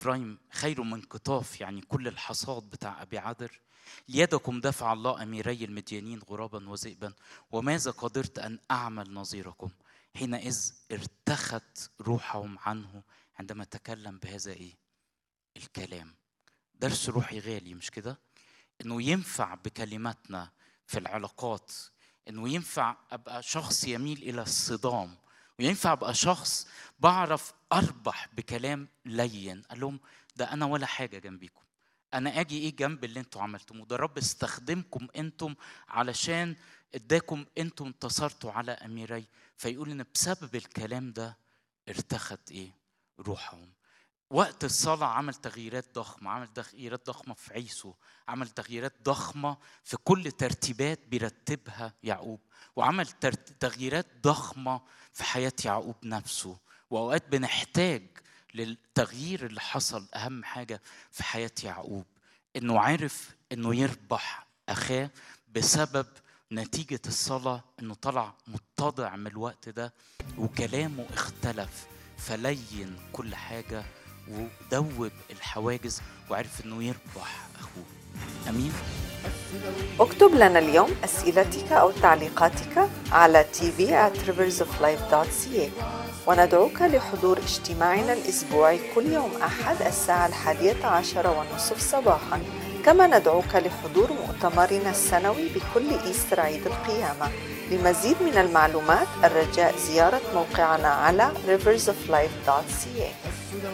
إبراهيم خير من قطاف يعني كل الحصاد بتاع أبي عذر ليدكم دفع الله أميري المديانين غرابا وذئبا وماذا قدرت أن أعمل نظيركم حينئذ ارتخت روحهم عنه عندما تكلم بهذا إيه الكلام درس روحي غالي مش كده انه ينفع بكلماتنا في العلاقات انه ينفع ابقى شخص يميل الى الصدام وينفع ابقى شخص بعرف اربح بكلام لين قال لهم ده انا ولا حاجه جنبيكم انا اجي ايه جنب اللي انتوا عملتوه ده رب استخدمكم انتم علشان اداكم انتم انتصرتوا على اميري فيقول ان بسبب الكلام ده ارتخت ايه روحهم وقت الصلاة عمل تغييرات ضخمة عمل تغييرات ضخمة في عيسو عمل تغييرات ضخمة في كل ترتيبات بيرتبها يعقوب وعمل تغييرات ضخمة في حياة يعقوب نفسه وأوقات بنحتاج للتغيير اللي حصل أهم حاجة في حياة يعقوب إنه عرف إنه يربح أخاه بسبب نتيجة الصلاة إنه طلع متضع من الوقت ده وكلامه اختلف فلين كل حاجة ودوب الحواجز وعرف انه يربح اخوه امين اكتب لنا اليوم اسئلتك او تعليقاتك على tv at riversoflife.ca وندعوك لحضور اجتماعنا الاسبوعي كل يوم احد الساعه الحادية عشر والنصف صباحا كما ندعوك لحضور مؤتمرنا السنوي بكل إيستر عيد القيامة لمزيد من المعلومات الرجاء زيارة موقعنا على riversoflife.ca